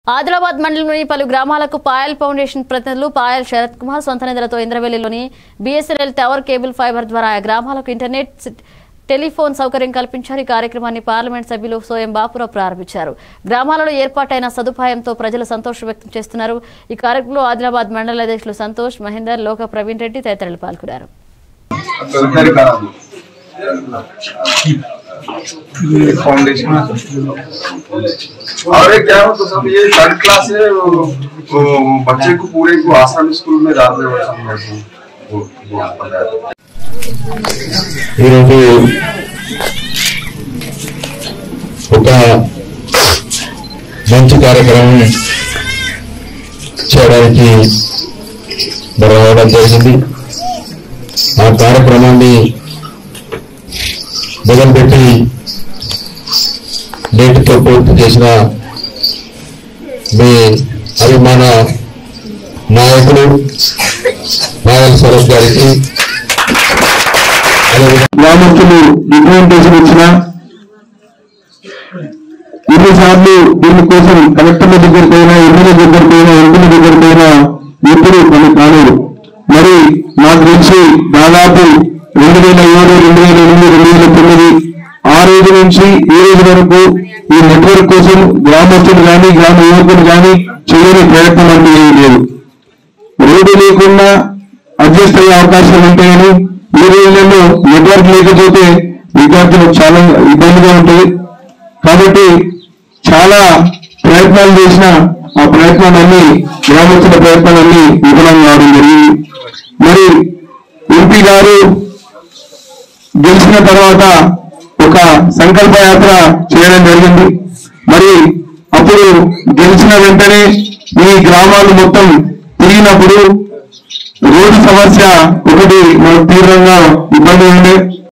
ఆదిలాబాద్ మండలంలోని పలు గ్రామాలకు పాయల్ ఫౌండేషన్ ప్రతినిధులు పాయల్ శరత్ కుమార్ సొంత నిధులతో ఇంద్రవెల్లిలోని బీఎస్ఎన్ఎల్ టవర్ కేబుల్ ఫైబర్ ద్వారా ఆ గ్రామాలకు ఇంటర్నెట్ సి- టెలిఫోన్ సౌకర్యం కల్పించారు ఈ కార్యక్రమాన్ని పార్లమెంట్ సభ్యులు సోయం బాపురావు ప్రారంభించారు గ్రామాలలో ఏర్పాటైన సదుపాయంతో ప్రజలు సంతోషం వ్యక్తం చేస్తున్నారు ఈ కార్యక్రమంలో ఆదిలాబాద్ మండల అధ్యక్షులు సంతోష్ మహేందర్ లోక ప్రవీణ్ రెడ్డి తదితరులు పాల్గొన్నారు सरकारी करा दो ये फाउंडेशन और एक क्या हो तो सब ये थर्ड क्लास है वो, वो बच्चे को पूरे को आसाम स्कूल में डाल रहे हो सब मेरे को वो वो पता है ఈరోజు ఒక మంచి కార్యక్రమం చేయడానికి మరి రావడం జరిగింది ఆ కార్యక్రమాన్ని మొదలుపెట్టి నేటితో పూర్తి చేసిన మీ అభిమాన నాయకులు నాయల్ సరస్ గారికి అదేవిధంగా గ్రామస్తులు రిప్రజెంటేషన్ ఇచ్చిన ఎన్నిసార్లు దీనికోసం కలెక్టర్ల దగ్గరికి పోయినా ఎమ్మెల్యే దగ్గరికి పోయినా ఎంపీల దగ్గరికి పోయినా ఎప్పుడు కొన్ని కాలేదు మరి నాకు తెలిసి దాదాపు రెండు వేల ఏడు రెండు వేల ఎనిమిది రెండు వేల తొమ్మిది ఆ రోజు నుంచి ఈ రోజు వరకు ఈ నెట్వర్క్ కోసం గ్రామస్తులు కానీ గ్రామ యువకులు కానీ చేయని ప్రయత్నం అంటే ఏమీ లేదు రోడ్డు లేకుండా అడ్జస్ట్ అయ్యే అవకాశం ఉంటాయని ఈ రోజులలో నెట్వర్క్ లేకపోతే విద్యార్థులకు చాలా ఇబ్బందిగా ఉంటుంది కాబట్టి చాలా ప్రయత్నాలు చేసిన ఆ ప్రయత్నాలన్నీ గ్రామస్తుల ప్రయత్నాలన్నీ విఫలం కావడం జరిగింది మరి ఎంపీ గారు గెలిచిన తర్వాత ఒక సంకల్ప యాత్ర చేయడం జరిగింది మరి అప్పుడు గెలిచిన వెంటనే ఈ గ్రామాలు మొత్తం తిరిగినప్పుడు రోడ్డు సమస్య ఒకటి మనకు తీవ్రంగా ఇబ్బంది ఉండే